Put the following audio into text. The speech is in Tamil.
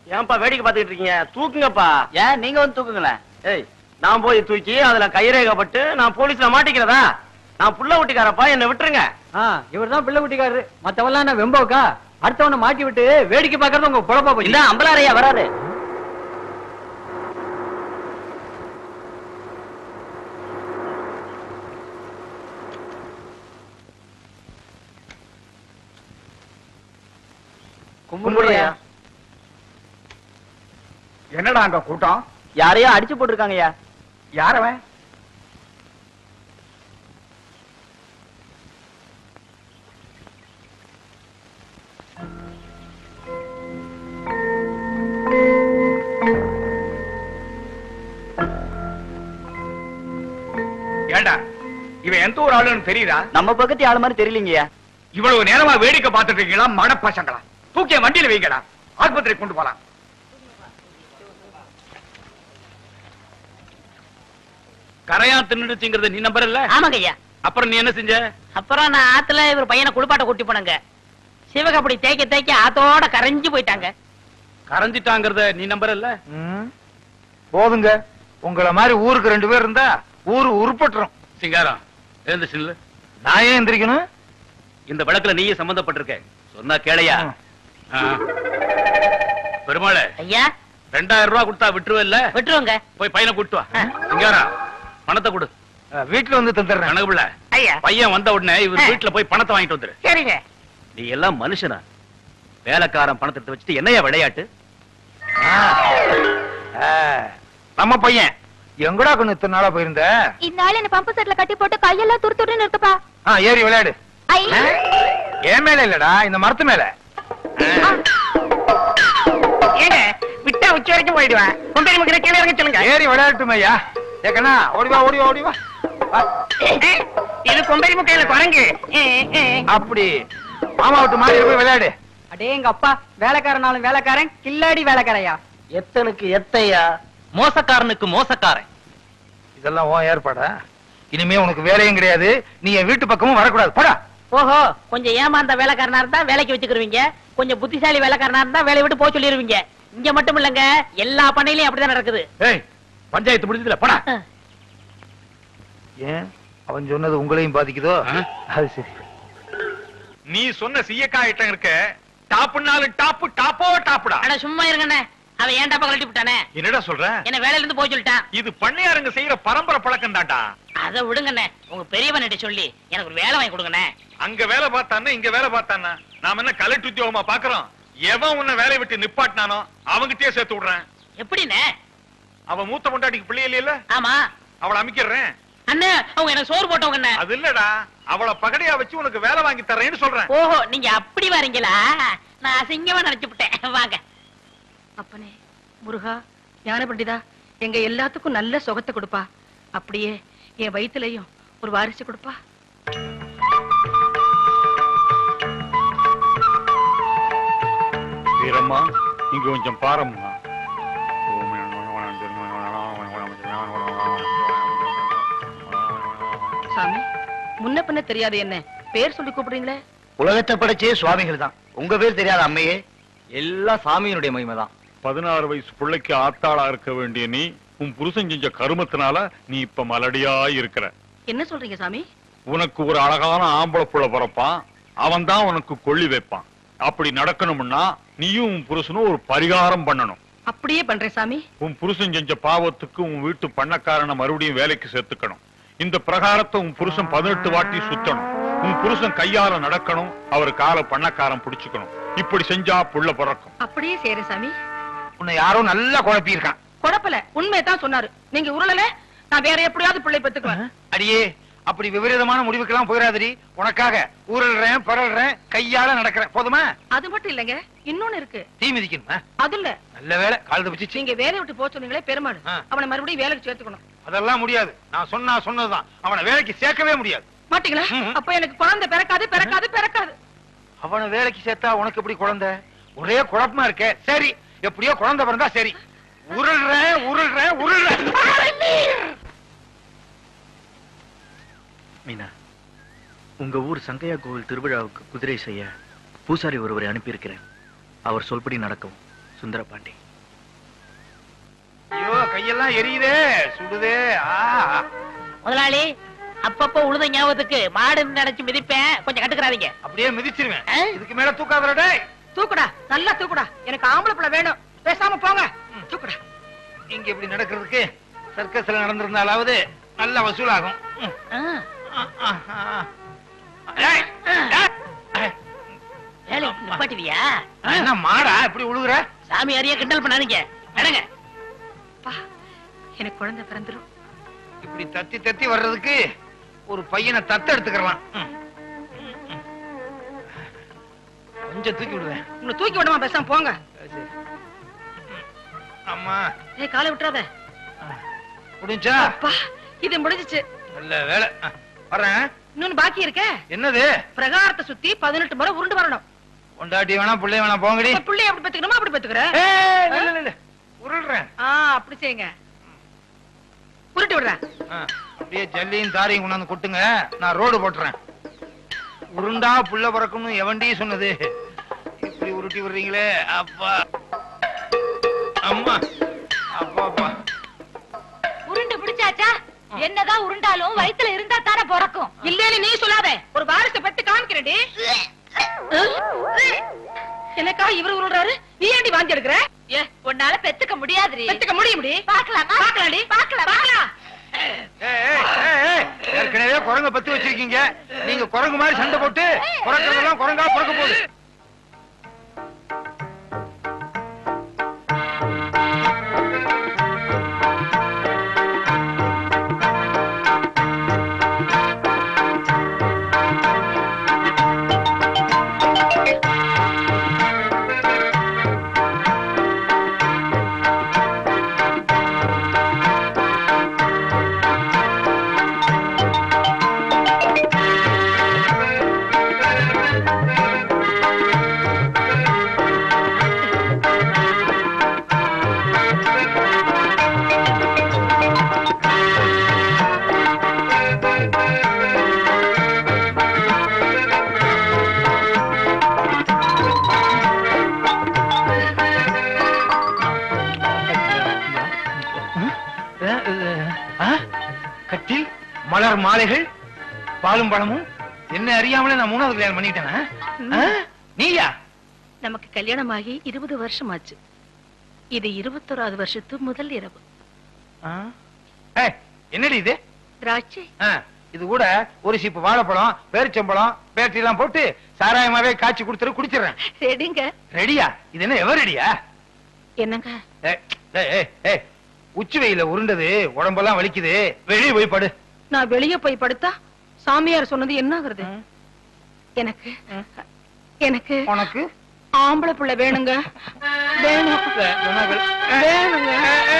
ஏன்பா வேடிக்கை பார்த்துக்கிட்டு இருக்கீங்க தூக்குங்கப்பா ஏன் நீங்க வந்து தூக்குங்களேன் ஏய் நான் போய் தூக்கி அதுல கைரேகப்பட்டு நான் போலீஸ்ல மாட்டிக்கிறதா நான் புள்ள ஊட்டிக்காரப்பா என்னை விட்டுருங்க இவர் தான் பிள்ளை குட்டிக்காரரு மத்தவெல்லாம் என்ன வெம்போக்கா அடுத்தவனை மாட்டி விட்டு வேடிக்கை பாக்குறது உங்க பொழப்பா போச்சு இல்ல அம்பலாரையா வராரு கும்பிடுறியா என்னடா அங்க கூட்டம் யாரையோ அடிச்சு போட்டிருக்காங்கய்யா யாரவன் ஏண்டா இவன் எந்த ஒரு ஆளுன்னு தெரியுதா நம்ம பக்கத்து ஆளு மாதிரி தெரியலீங்கய்யா இவ்வளவு நேரமா வேடிக்கை பார்த்துட்டு இருக்கீங்களா மடப்பசங்களா தூக்கிய வண்டியில வைங்கடா ஆஸ்பத்திரி கொண்டு போலாம் கரையா தின்னுடுச்சுங்கிறத நீ நம்பர் இல்ல ஆமாங்க ஐயா அப்புறம் நீ என்ன செஞ்ச அப்புறம் நான் ஆத்துல இவர் பையனை குளிப்பாட்ட கூட்டி போனங்க சிவகப்படி தேய்க்க தேய்க்க ஆத்தோட கரைஞ்சு போயிட்டாங்க கரைஞ்சிட்டாங்கிறத நீ நம்பர் இல்ல போதுங்க உங்கள மாதிரி ஊருக்கு ரெண்டு பேர் இருந்தா ஊரு உருப்பட்டுரும் சிங்காரம் எழுந்துச்சு நில்லு. நான் ஏன் எந்திரிக்கணும் இந்த வழக்குல நீயே சம்பந்தப்பட்டிருக்க சொன்னா கேளையா ஆ. பெருமாளே ஐயா ரெண்டாயிரம் ரூபாய் கொடுத்தா விட்டுருவல்ல விட்டுருவோங்க போய் பையனை கூட்டு வா சிங்காரம் பணத்தை கொடு அஹ், வீட்டுல வந்து தந்துடுறேன் கணக்கு பிள்ளை ஐயா பையன் வந்த உடனே இவர் ஆ. வீட்டுல போய் பணத்தை வாங்கிட்டு வந்துரு சரிங்க நீ எல்லாம் மனுஷனா வேலைக்காரன் பணத்தை எடுத்து வச்சுட்டு என்னையா விளையாட்டு அஹ், நம்ம பையன் எங்கடா கொஞ்சம் இத்தனை நாளா போயிருந்த இந்த ஆள் என்ன பம்பு செட்ல கட்டி போட்டு கையெல்லாம் துரு துருன்னு இருக்குப்பா ஆ, ஏறி விளையாடு ஐ என் மேல இல்லடா இந்த மரத்து மேல ஏங்க விட்டா உச்சி வரைக்கும் போயிடுவேன் கொண்டு முக்கிற கீழே இறங்க சொல்லுங்க ஏறி விளையாட்டுமே ஐயா ஏக்கண்ணா ஓடி வா ஓடி வா ஓடி வா வா. இது கொம்பரி முக்கையில குரங்கு அப்படி மாமா விட்டு மாறி போய் விளையாடு அடே எங்க அப்பா வேலைக்காரனாலும் வேலைக்காரன் கில்லாடி வேலைக்காரையா எத்தனுக்கு எத்தையா மோசக்காரனுக்கு மோசக்காரன் இதெல்லாம் உன் ஏற்பாடா இனிமே உனக்கு வேலையும் கிடையாது நீ என் வீட்டு பக்கமும் வரக்கூடாது போடா ஓஹோ கொஞ்சம் ஏமாந்த வேலைக்காரனா இருந்தா வேலைக்கு வச்சுக்கிருவீங்க கொஞ்சம் புத்திசாலி வேலைக்காரனா இருந்தா வேலையை விட்டு போக சொல்லிருவீங்க இங்க மட்டும் இல்லங்க எல்லா பண்ணையிலயும் அப்படிதான் நடக்குது ஏய் பஞ்சாயத்து முடிஞ்சதுல போடா ஏன் அவன் சொன்னது உங்களையும் பாதிக்குதோ ஆ? அது சரி நீ சொன்ன சீயக்கா ஐட்டம் இருக்க டாப்புனாலும் டாப்பு டாப்போ டாப்புடா அட சும்மா இருங்கண்ணே அவன் ஏன்டா கழட்டி விட்டானே என்னடா சொல்ற என்ன வேலையில இருந்து போக சொல்லிட்டான் இது பண்ணையாருங்க செய்யற பரம்பரை பழக்கம் தான்டா அதை விடுங்கண்ணே உங்க பெரியவன்கிட்ட சொல்லி எனக்கு ஒரு வேலை வாங்கி கொடுங்கண்ணே அங்க வேலை பார்த்தானா இங்க வேலை பார்த்தானா நாம என்ன கலெக்டர் உத்தியோகமா பாக்குறோம் எவன் உன்னை வேலையை விட்டு நிப்பாட்டினானோ அவங்கிட்டயே சேர்த்து விடுறேன் எப்படிண்ணே அவன் மூத்த பொண்டாட்டிக்கு பிள்ளை இல்லையில ஆமா அவளை அமைக்கிறேன் அண்ணே அவங்க எனக்கு சோறு போட்டவங்க அண்ணே. அது இல்லடா அவளை பகடையா வச்சு உனக்கு வேலை வாங்கி தர்றேன்னு சொல்றேன் ஓஹோ நீங்க அப்படி வரீங்களா நான் அசிங்கமா நினைச்சு விட்டேன் வாங்க அப்பனே முருகா ஞான பண்டிதா எங்க எல்லாத்துக்கும் நல்ல சுகத்தை கொடுப்பா அப்படியே என் வயித்துலயும் ஒரு வாரிசு கொடுப்பா வீரம்மா இங்க கொஞ்சம் பாரம்மா சாமி முன்ன பின்ன தெரியாது என்ன பேர் சொல்லி கூப்பிடுறீங்களே உலகத்தை படைச்சே சுவாமிகள் தான் உங்க பேர் தெரியாத அம்மையே எல்லாம் சாமியினுடைய மகிமை தான் பதினாறு வயசு பிள்ளைக்கு ஆத்தாளா இருக்க வேண்டிய நீ உன் புருஷன் செஞ்ச கருமத்தினால நீ இப்ப மலடியா இருக்கிற என்ன சொல்றீங்க சாமி உனக்கு ஒரு அழகான ஆம்பளை புள்ள பிறப்பான் அவன் தான் உனக்கு கொள்ளி வைப்பான் அப்படி நடக்கணும்னா நீயும் உன் புருஷனும் ஒரு பரிகாரம் பண்ணணும் அப்படியே பண்றேன் சாமி உன் புருஷன் செஞ்ச பாவத்துக்கு உன் வீட்டு பண்ணக்காரனை மறுபடியும் வேலைக்கு சேர்த்துக்கணும் இந்த பிரகாரத்தை உன் புருஷன் பதினெட்டு வாட்டி சுத்தணும் உன் புருஷன் கையால நடக்கணும் அவர் கால பண்ணக்காரன் பிடிச்சுக்கணும் இப்படி செஞ்சா புள்ள பிறக்கும் அப்படியே செய்யறேன் சாமி உன்னை யாரோ நல்லா குழப்பி இருக்கான் குழப்பல உண்மையை தான் சொன்னாரு நீங்க உருளல நான் வேற எப்படியாவது பிள்ளை பெத்துக்குவேன் அடியே அப்படி விபரீதமான முடிவுக்கெல்லாம் போயிடாதடி உனக்காக ஊரல்றேன் பரல்றேன் கையால நடக்கிறேன் போதுமா அது மட்டும் இல்லைங்க இன்னொன்னு இருக்கு தீ மிதிக்கணுமா அது இல்ல நல்ல வேலை கால் தப்பிச்சிச்சு நீங்க வேலையை விட்டு போக சொன்னீங்களே பெருமாள் ஆ. அவனை மறுபடியும் வேலைக்கு சேர்த்துக்கணும் அதெல்லாம் முடியாது நான் சொன்னா சொன்னதுதான் அவனை வேலைக்கு சேர்க்கவே முடியாது மாட்டீங்களா ம்ம். அப்ப எனக்கு குழந்தை பிறக்காது பிறக்காது பிறக்காது அவனை வேலைக்கு சேர்த்தா உனக்கு எப்படி குழந்தை ஒரே குழப்பமா இருக்கே சரி எப்படியோ குழந்தை பிறந்தா சரி உருள்றேன் உருள்றேன் உருள்றேன் மீனா உங்க ஊர் சங்கையா கோவில் திருவிழாவுக்கு குதிரை செய்ய பூசாரி ஒருவரை அனுப்பியிருக்கிறேன் அவர் சொல்படி நடக்கும் சுந்தரபாண்டி ஐயோ கையெல்லாம் எரியுதே சுடுதே ஆ முதலாளி அப்பப்போ உழுத ஞாபகத்துக்கு மாடு நினைச்சு மிதிப்பேன் கொஞ்சம் கட்டுக்கிறாதீங்க அப்படியே மிதிச்சிருவேன் ஆ? இதுக்கு மேல தூக்காதடா டேய் தூக்குடா நல்லா தூக்குடா எனக்கு ஆம்பளை பிள்ளை வேணும் பேசாம போங்க தூக்குடா இங்க இப்படி நடக்கிறதுக்கு சர்க்கஸ்ல நடந்திருந்தாலாவது நல்ல வசூலாகும் ம். ஆ, ஆ, ஆ, ஆ. ஏய், ஏய், வேலை நிப்பாட்டுவியா என்ன மாடா இப்படி உழுகுற சாமி அறிய கிண்டல் பண்ணாதீங்க நடங்க அப்பா எனக்கு குழந்தை பிறந்துரும் இப்படி தத்தி தத்தி வர்றதுக்கு ஒரு பையனை தத்து எடுத்துக்கலாம் ம். ம், ம். கொஞ்சம் தூக்கி விடுவேன் உங்களை தூக்கி விடுமா பேசாம போங்க சரி. அம்மா ஏய் காலை விட்டுறாத முடிஞ்சா அப்பா இது முடிஞ்சுச்சு நல்ல வேலை ஆ, வர்றேன் இன்னொன்னு பாக்கி இருக்க என்னது பிரகாரத்தை சுத்தி பதினெட்டு முறை உருண்டு வரணும் பொண்டாட்டி வேணா பிள்ளை வேணா போங்கடி இப்ப பிள்ளைய அப்படி பெத்துக்கணுமா அப்படி பெத்துக்கிற ஏய், இல்ல, இல்ல, இல்ல. உருள்றேன் ஆ அப்படி செய்யுங்க உருட்டி விடுறேன் ஆ, அப்படியே ஜல்லியும் தாரையும் கொண்டாந்து கொட்டுங்க நான் ரோடு போட்டுறேன் உருண்டா புள்ள பிறக்கணும் எவன்டி சொன்னது இப்படி உருட்டி விடுறீங்களே அப்பா அம்மா அப்பா அப்பா உருண்டு பிடிச்சாச்சா என்னதான் உருண்டாலும் வயித்துல இருந்தா தானே பிறக்கும் இல்லேன்னு நீ சொல்லாத ஒரு வாரிசை பெத்து காமிக்கிறேன்டி எனக்கா இவர் உருள்றாரு நீ ஏன்டி வாந்தி எடுக்கிற ஏ உன்னால பெத்துக்க முடியாதுரி பெத்துக்க முடியும்டி பாக்கலாமா பாக்கலாம்டி பாக்கலாம் பாக்கலாம் ஏய், ஏய், ஏய், ஏய், ஏற்கனவே குரங்க பத்தி வச்சிருக்கீங்க நீங்க குரங்கு மாதிரி சண்டை போட்டு குறைக்கிறதெல்லாம் குரங்கா பிறக்க போகுது கட்டில் மலர் மாலைகள் பாலும் பழமும் என்ன அறியாமலே நான் மூணாவது கல்யாணம் பண்ணிட்டேனா ஆ? நீயா நமக்கு கல்யாணம் ஆகி இருபது வருஷம் ஆச்சு இது இருபத்தோராவது வருஷத்து முதல் இரவு ஆ? ஏய், என்னடி இது திராட்சை ஆ, இது கூட ஒரு சீப்பு வாழைப்பழம் பேரிச்சம்பழம் பேட்டரி எல்லாம் போட்டு சாராயமாவே காய்ச்சி கொடுத்துரு குடிச்சிடுறேன் ரெடிங்க ரெடியா இது என்ன எவர் ரெடியா என்னங்க ஏய், ஏய், ஏய், ஏய், உச்சி வெயில உருண்டது உடம்பெல்லாம் வலிக்குது வெளியே போய் படு நான் வெளிய போய் படுத்தா சாமியார் சொன்னது என்ன ஆகுறது எனக்கு எனக்கு உனக்கு ஆம்பளை புள்ள வேணுங்க வேணும் வேணுங்க